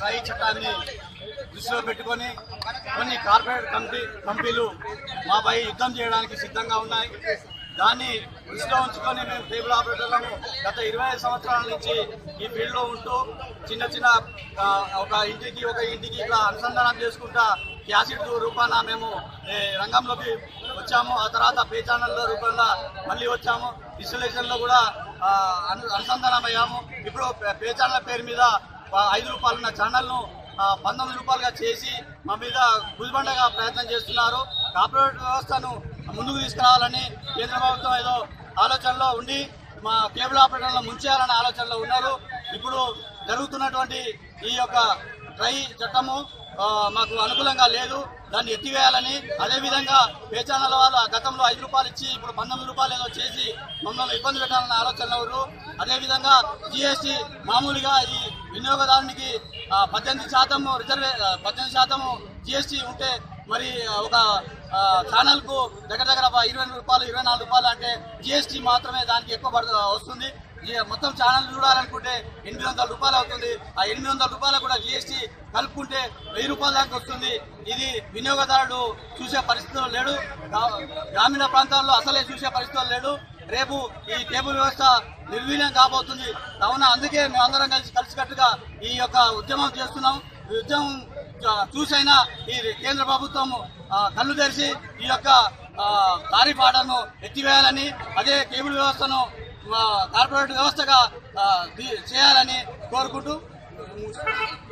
try చట్టాన్ని దృష్టిలో పెట్టుకొని కొన్ని కార్పొరేట్ కంపెనీ కంపెనీలు మాపై యుద్ధం చేయడానికి సిద్ధంగా ఉన్నాయి దాన్ని దృష్టిలో ఉంచుకొని మేము టేబుల్ ఆపరేటర్లను గత ఇరవై ఐదు సంవత్సరాల నుంచి ఈ ఫీల్డ్లో ఉంటూ చిన్న చిన్న ఆ, ఒక ఇంటికి ఒక ఇంటికి ఇట్లా అనుసంధానం చేసుకుంటా క్యాసెట్ రూపాన మేము ఏ, రంగంలోకి వచ్చాము ఆ తర్వాత పే ఛానళ్ళ రూపంలో మళ్ళీ వచ్చాము డిజిటలైజేషన్లో కూడా ఆ, అను- అనుసంధానం అయ్యాము ఇప్పుడు పే- పే ఛానల్ పేరు మీద ఆ, ఐదు రూపాయలు ఉన్న ఛానల్ను ఆ, పంతొమ్మిది రూపాయలుగా చేసి మా మీద గుదిబండగా ప్రయత్నం చేస్తున్నారు కార్పొరేట్ వ్యవస్థను ముందుకు తీసుకురావాలని కేంద్ర ప్రభుత్వం ఏదో ఆలోచనలో ఉండి మా కేబుల్ ఆపరేటర్లను ముంచేయాలనే ఆలోచనలో ఉన్నారు ఇప్పుడు జరుగుతున్నటువంటి ఈ యొక్క ట్రై చట్టము ఆ, మాకు అనుకూలంగా లేదు దాన్ని ఎత్తివేయాలని అదేవిధంగా పే ఛానల్ వాళ్ళు ఆ గతంలో ఐదు రూపాయలు ఇచ్చి ఇప్పుడు పంతొమ్మిది రూపాయలు ఏదో చేసి మమ్మల్ని ఇబ్బంది పెట్టాలన్న ఆలోచనలో ఉన్నారు అదేవిధంగా జిఎస్టీ మామూలుగా ఈ వినియోగదారునికి ఆ, పద్దెనిమిది శాతం రిజర్వే ఆ, పద్దెనిమిది శాతం జిఎస్టీ ఉంటే మరి ఒక ఆ, ఛానల్కు దగ్గర దగ్గర ఒక ఇరవై రూపాయలు ఇరవై నాలుగు రూపాయలు అంటే జిఎస్టీ మాత్రమే దానికి ఎక్కువ పడు వస్తుంది ఈ మొత్తం ఛానల్ చూడాలనుకుంటే ఎనిమిది వందల రూపాయలు అవుతుంది ఆ ఎనిమిది వందల రూపాయలు కూడా జిఎస్టీ కలుపుకుంటే వెయ్యి రూపాయల దాకా వస్తుంది ఇది వినియోగదారుడు చూసే పరిస్థితుల్లో లేడు గా- గ్రామీణ ప్రాంతాల్లో అసలే చూసే పరిస్థితుల్లో లేడు రేపు ఈ కేబుల్ వ్యవస్థ నిర్వీర్యం కాబోతుంది కావున అందుకే మేమందరం కలిసి కలిసికట్టుగా ఈ యొక్క ఉద్యమం చేస్తున్నాం ఈ ఉద్యమం ఆ, చూసైనా ఈ కేంద్ర ప్రభుత్వం ఆ, కళ్ళు తెరిచి ఈ యొక్క ఆ, టారిఫ్ ఆర్డర్ను ఎత్తివేయాలని అదే కేబుల్ వ్యవస్థను ఆ, కార్పొరేట్ వ్యవస్థగా ఆ, ది- చేయాలని కోరుకుంటూ